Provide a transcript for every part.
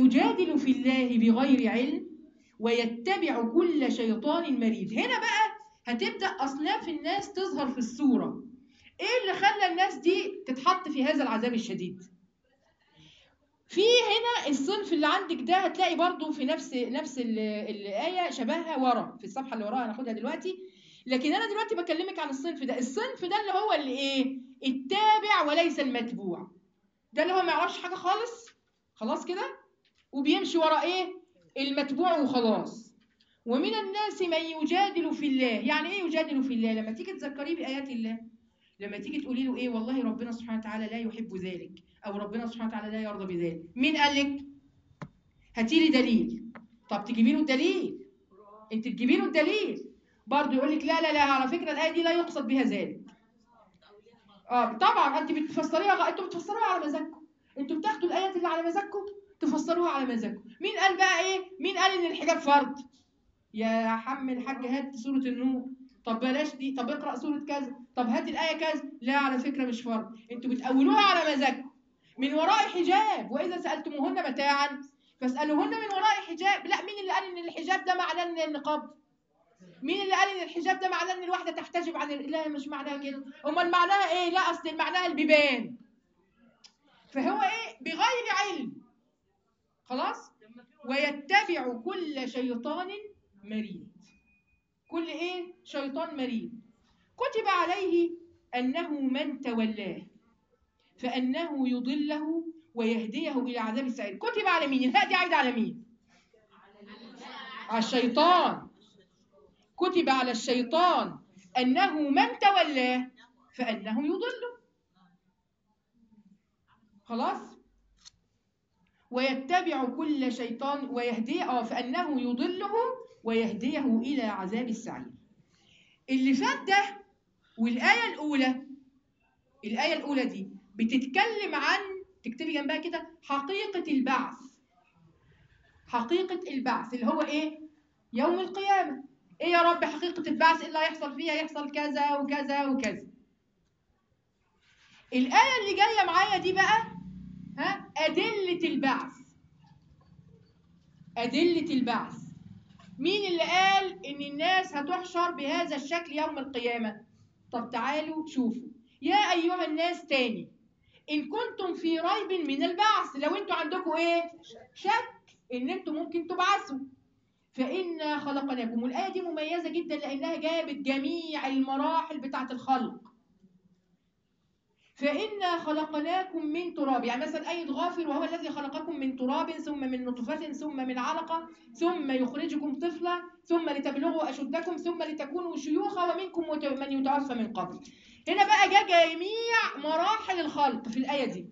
يجادل في الله بغير علم ويتبع كل شيطان مريد هنا بقى هتبدأ أصناف الناس تظهر في الصورة إيه اللي خلى الناس دي تتحط في هذا العذاب الشديد في هنا الصنف اللي عندك ده هتلاقي برضو في نفس نفس ال- الآية شبهها ورا في الصفحة اللي وراها هناخدها دلوقتي لكن أنا دلوقتي بكلمك عن الصنف ده الصنف ده اللي هو اللي إيه التابع وليس المتبوع ده اللي هو ما يعرفش حاجة خالص خلاص كده وبيمشي ورا إيه المتبوع وخلاص ومن الناس من يجادل في الله يعني ايه يجادل في الله لما تيجي تذكريه بايات الله لما تيجي تقولي له ايه والله ربنا سبحانه وتعالى لا يحب ذلك او ربنا سبحانه وتعالى لا يرضى بذلك مين قال لك هاتي لي دليل طب تجيبي له الدليل انت تجيبي له الدليل برضه يقول لك لا لا لا على فكره الايه دي لا يقصد بها ذلك اه طبعا انت بتفسريها غ... انتوا بتفسروها على مزاجكم انتوا بتاخدوا الايات اللي على مزاجكم تفسروها على مزاجكم مين قال بقى ايه مين قال ان الحجاب فرض يا حم الحاج هات سورة النور طب بلاش دي طب اقرأ سورة كذا طب هات الآية كذا لا على فكرة مش فرض انتوا بتأولوها على مزاجكم من وراء حجاب وإذا سألتموهن متاعا فاسألوهن من وراء حجاب لا مين اللي قال إن الحجاب ده معناه إن النقاب مين اللي قال إن الحجاب ده معناه إن الواحدة تحتجب عن ال- لا مش معناها كده أمال معناها إيه لا أصل معناها البيبان فهو إيه بغير علم خلاص ويتبع كل شيطان مريد كل ايه شيطان مريد كتب عليه انه من تولاه فانه يضله ويهديه الى عذاب السعير كتب على مين الهاء دي عايده على مين على الشيطان كتب على الشيطان انه من تولاه فانه يضله خلاص ويتبع كل شيطان ويهديه اه فانه يضله ويهديه الى عذاب السعير اللي فات ده والايه الاولى الايه الاولى دي بتتكلم عن تكتبي جنبها كده حقيقه البعث حقيقه البعث اللي هو ايه يوم القيامه ايه يا رب حقيقه البعث إيه اللي هيحصل فيها يحصل كذا وكذا وكذا الايه اللي جايه معايا دي بقى ها أدلة البعث أدلة البعث مين اللي قال إن الناس هتحشر بهذا الشكل يوم القيامة طب تعالوا شوفوا يا أيها الناس تاني إن كنتم في ريب من البعث لو أنتوا عندكم إيه شك إن أنتوا ممكن تبعثوا فإنا خلقناكم والآية دي مميزة جدا لأنها جابت جميع المراحل بتاعة الخلق فإنا خلقناكم من تراب يعني مثلا أيد غافر وهو الذي خلقكم من تراب ثم من نطفة ثم من علقة ثم يخرجكم طفلا ثم لتبلغوا أشدكم ثم لتكونوا شيوخا ومنكم مت- من يتوفى من قبل هنا بقى جاء جميع مراحل الخلق في الآية دي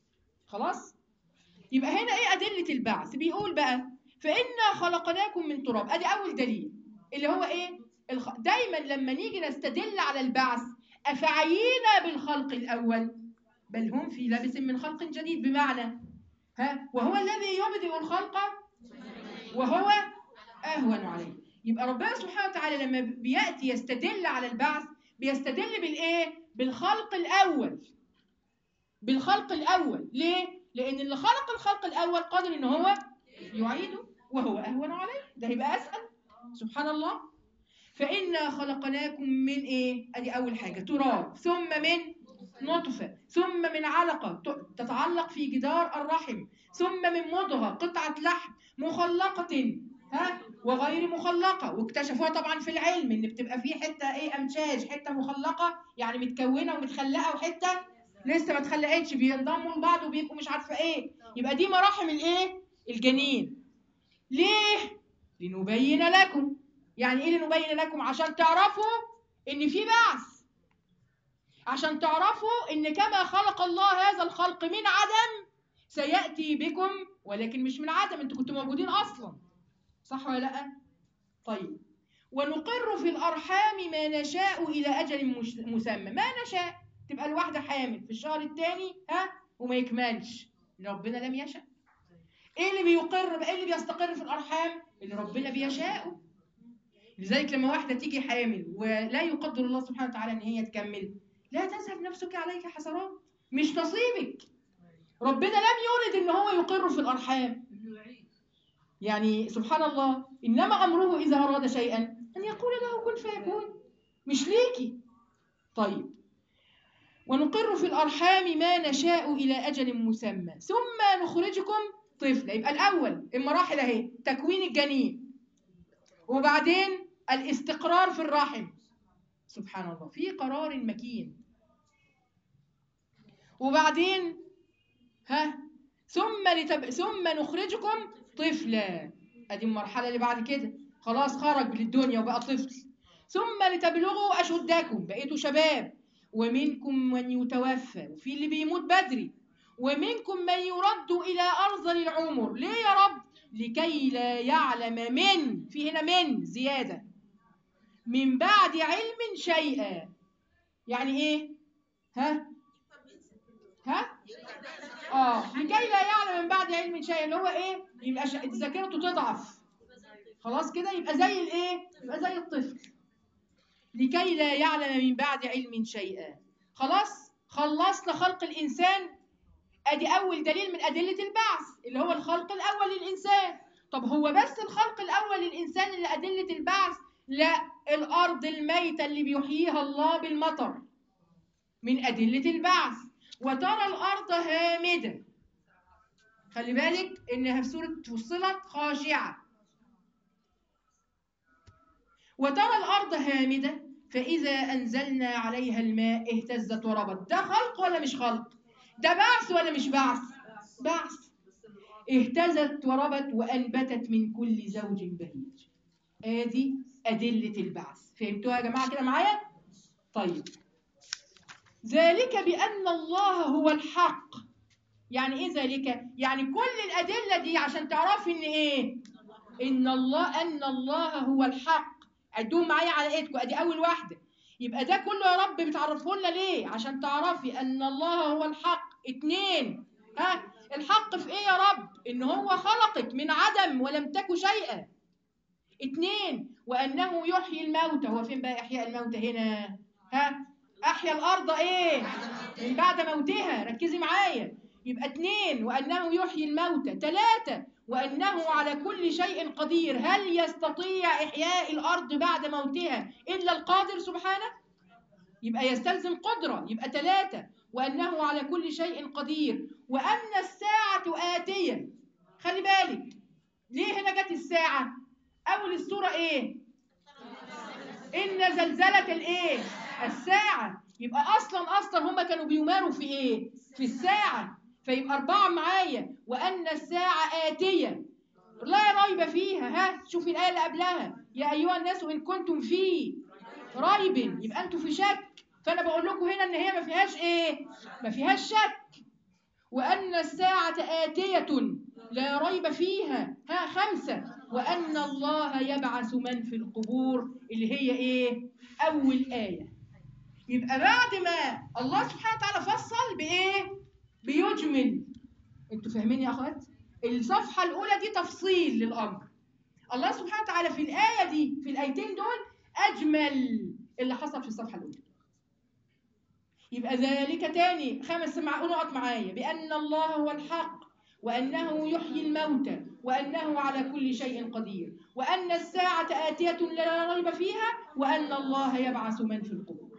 خلاص يبقى هنا إيه أدلة البعث بيقول بقى فإنا خلقناكم من تراب أدي أول دليل اللي هو إيه الخ... دايما لما نيجي نستدل على البعث أفعينا بالخلق الأول بل هم في لبس من خلق جديد بمعنى ها وهو الذي يبدئ الخلق وهو أهون عليه يبقى ربنا سبحانه وتعالى لما بيأتي يستدل على البعث بيستدل بالإيه؟ بالخلق الأول بالخلق الأول ليه؟ لأن اللي خلق الخلق الأول قادر إن هو يعيده وهو أهون عليه ده يبقى أسهل سبحان الله فإنا خلقناكم من إيه؟ أدي أول حاجة تراب ثم من نطفة ثم من علقة ت- تتعلق في جدار الرحم ثم من مضغة قطعة لحم مخلقة ها وغير مخلقة واكتشفوها طبعا في العلم إن بتبقى في حتة إيه أمشاج حتة مخلقة يعني متكونة ومتخلقة وحتة لسه ما اتخلقتش بينضموا لبعض وبيبقوا مش عارفة إيه يبقى دي مراحم الإيه؟ الجنين ليه؟ لنبين لكم يعني ايه لنبين لكم عشان تعرفوا ان في بعث عشان تعرفوا ان كما خلق الله هذا الخلق من عدم سياتي بكم ولكن مش من عدم انتوا كنتوا موجودين اصلا صح ولا لا طيب ونقر في الارحام ما نشاء الى اجل مش- مسمى ما نشاء تبقى الواحده حامل في الشهر الثاني ها وما يكملش ربنا لم يشاء ايه اللي بيقر ايه اللي بيستقر في الارحام اللي ربنا بيشاءه لذلك لما واحدة تيجي حامل ولا يقدر الله سبحانه وتعالى ان هي تكمل لا تذهب نفسك عليك حسرات مش نصيبك ربنا لم يرد ان هو يقر في الارحام يعني سبحان الله إنما أمره إذا أراد شيئا أن يقول له كن فيكون مش ليكي طيب ونقر في الأرحام ما نشاء إلى أجل مسمى ثم نخرجكم طفلا يبقى الأول المراحل أهي تكوين الجنين وبعدين الاستقرار في الرحم سبحان الله في قرار مكين وبعدين ها ثم لتب... ثم نخرجكم طفلا ادي المرحله اللي بعد كده خلاص خرج للدنيا وبقى طفل ثم لتبلغوا اشدكم بقيتوا شباب ومنكم من يتوفى وفي اللي بيموت بدري ومنكم من يرد الى ارذل العمر ليه يا رب لكي لا يعلم من في هنا من زياده من بعد علم شيئا يعني ايه ها ها اه لكي لا يعلم من بعد علم شيئا اللي هو ايه يبقى ش- ذاكرته تضعف خلاص كده يبقى زي الايه يبقى زي الطفل لكي لا يعلم من بعد علم شيئا خلاص خلصنا خلق الانسان ادي اول دليل من ادله البعث اللي هو الخلق الاول للانسان طب هو بس الخلق الاول للانسان اللي ادله البعث لا الارض الميته اللي بيحييها الله بالمطر من ادله البعث وترى الارض هامده خلي بالك انها في سوره فصلت خاشعه وترى الارض هامده فاذا انزلنا عليها الماء اهتزت وربت ده خلق ولا مش خلق ده بعث ولا مش بعث بعث اهتزت وربت وانبتت من كل زوج بهيج ادي ادله البعث فهمتوها يا جماعه كده معايا طيب ذلك بان الله هو الحق يعني ايه ذلك يعني كل الادله دي عشان تعرفي ان ايه ان الله ان الله هو الحق عدوهم معايا على ايدكم ادي اول واحده يبقى ده كله يا رب بتعرفه لنا ليه عشان تعرفي ان الله هو الحق اتنين ها الحق في ايه يا رب ان هو خلقك من عدم ولم تك شيئا اتنين وانه يحيي الموتى هو فين بقى احياء الموتى هنا ها احيا الارض ايه من بعد موتها ركزي معايا يبقى اتنين وانه يحيي الموتى ثلاثه وانه على كل شيء قدير هل يستطيع احياء الارض بعد موتها الا القادر سبحانه يبقى يستلزم قدره يبقى ثلاثه وانه على كل شيء قدير وان الساعه اتيه خلي بالك ليه هنا جت الساعه اول السوره ايه ان زلزله الايه الساعه يبقى اصلا اصلا هما كانوا بيماروا في ايه في الساعه فيبقى اربعه معايا وان الساعه اتيه لا ريب فيها ها شوفي الايه اللي قبلها يا ايها الناس ان كنتم في ريب يبقى انتوا في شك فانا بقول لكم هنا ان هي ما فيهاش ايه ما فيهاش شك وان الساعه اتيه لا ريب فيها ها خمسه وان الله يبعث من في القبور اللي هي ايه اول ايه يبقى بعد ما الله سبحانه وتعالى فصل بايه بيجمل انتوا فاهمين يا اخوات الصفحه الاولى دي تفصيل للامر الله سبحانه وتعالى في الايه دي في الايتين دول اجمل اللي حصل في الصفحه الاولى يبقى ذلك تاني خمس مع نقط معايا بان الله هو الحق وانه يحيي الموتى وانه على كل شيء قدير وان الساعه اتيه لا ريب فيها وان الله يبعث من في القبور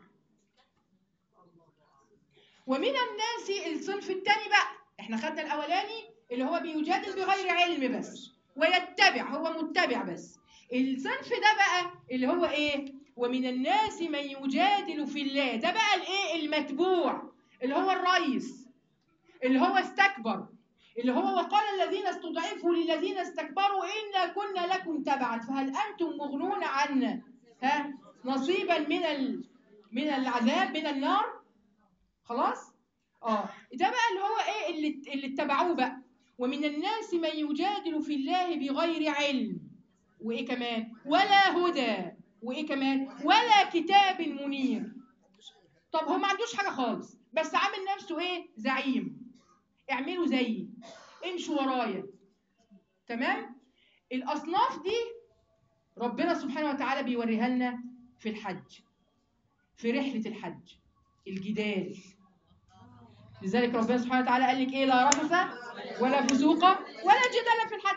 ومن الناس الصنف الثاني بقى احنا خدنا الاولاني اللي هو بيجادل بغير علم بس ويتبع هو متبع بس الصنف ده بقى اللي هو ايه ومن الناس من يجادل في الله ده بقى الايه المتبوع اللي هو الرئيس اللي هو استكبر اللي هو وقال الذين استضعفوا للذين استكبروا إنا كنا لكم تبعا فهل أنتم مغنون عنا ها نصيبا من ال... من العذاب من النار خلاص اه ده بقى اللي هو ايه اللي اللي اتبعوه بقى ومن الناس من يجادل في الله بغير علم وايه كمان ولا هدى وايه كمان ولا كتاب منير طب هو ما عندوش حاجه خالص بس عامل نفسه ايه زعيم اعملوا زيي امشوا ورايا تمام الاصناف دي ربنا سبحانه وتعالى بيوريها لنا في الحج في رحله الحج الجدال لذلك ربنا سبحانه وتعالى قال لك ايه لا رفث ولا فسوق ولا جدال في الحج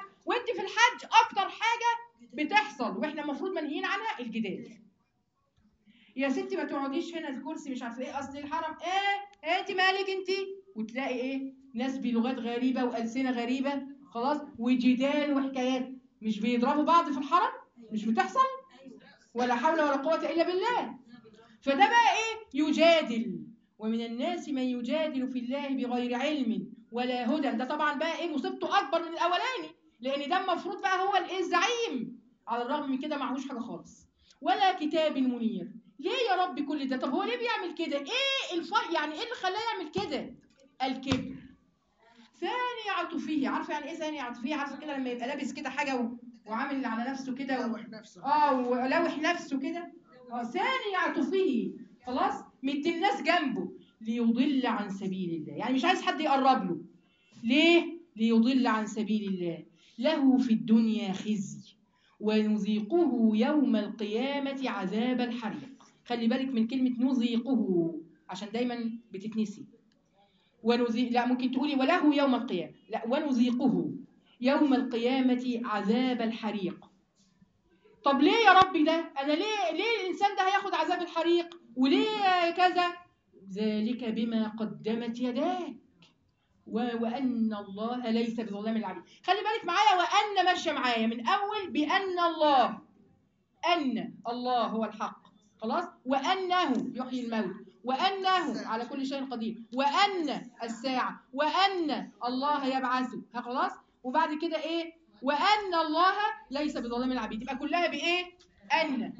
الحج اكتر حاجه بتحصل واحنا المفروض منهيين عنها الجدال يا ستي ما تقعديش هنا الكرسي مش عارفه ايه اصل الحرم ايه إيه انت مالك انت وتلاقي ايه ناس بلغات غريبه والسنه غريبه خلاص وجدال وحكايات مش بيضربوا بعض في الحرم مش بتحصل ولا حول ولا قوه الا بالله فده بقى ايه يجادل ومن الناس من يجادل في الله بغير علم ولا هدى ده طبعا بقى ايه مصيبته اكبر من الاولاني لان ده المفروض بقى هو الايه الزعيم على الرغم من كده معهوش حاجه خالص ولا كتاب منير ليه يا رب كل ده طب هو ليه بيعمل كده ايه الفرق يعني ايه اللي خلاه يعمل كده الكبر ثاني عطفيه عارفه يعني ايه ثاني عطفيه عارفه كده لما يبقى لابس كده حاجه و... وعامل على نفسه كده و... لوح نفسه اه ولوح نفسه كده اه ثاني عطفه خلاص مدي الناس جنبه ليضل عن سبيل الله يعني مش عايز حد يقرب له ليه ليضل عن سبيل الله له في الدنيا خزي ونذيقه يوم القيامة عذاب الحريق خلي بالك من كلمة نذيقه عشان دايما بتتنسي ونذيق لا ممكن تقولي وله يوم القيامة لا ونذيقه يوم القيامة عذاب الحريق طب ليه يا ربي ده انا ليه ليه الانسان ده هياخد عذاب الحريق وليه كذا ذلك بما قدمت يداك و- وان الله ليس بظلام العبيد خلي بالك معايا وان ماشيه معايا من اول بان الله ان الله هو الحق خلاص وانه يحيي الموت وانه على كل شيء قدير وان الساعه وان الله يبعث ها خلاص وبعد كده ايه وان الله ليس بظلام العبيد يبقى كلها بايه ان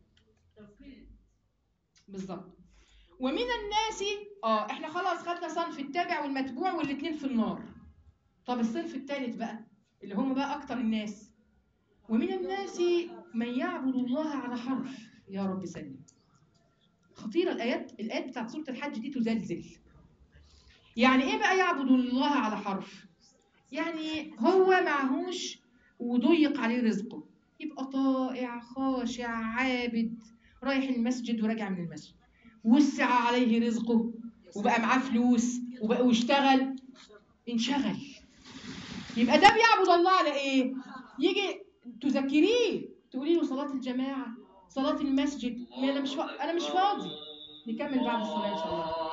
بالظبط ومن الناس اه احنا خلاص خدنا صنف التابع والمتبوع والاثنين في النار طب الصنف الثالث بقى اللي هم بقى اكتر الناس ومن الناس من يعبد الله على حرف يا رب سلم خطيره الايات الايات بتاعت سوره الحج دي تزلزل يعني ايه بقى يعبد الله على حرف يعني هو معهوش وضيق عليه رزقه يبقى طائع خاشع عابد رايح المسجد وراجع من المسجد وسع عليه رزقه وبقى معاه فلوس وبقى واشتغل انشغل يبقى ده بيعبد الله على ايه يجي تذكريه تقولي له صلاة الجماعة صلاة المسجد لا انا مش فا... انا مش فاضي نكمل بعد الصلاة ان شاء الله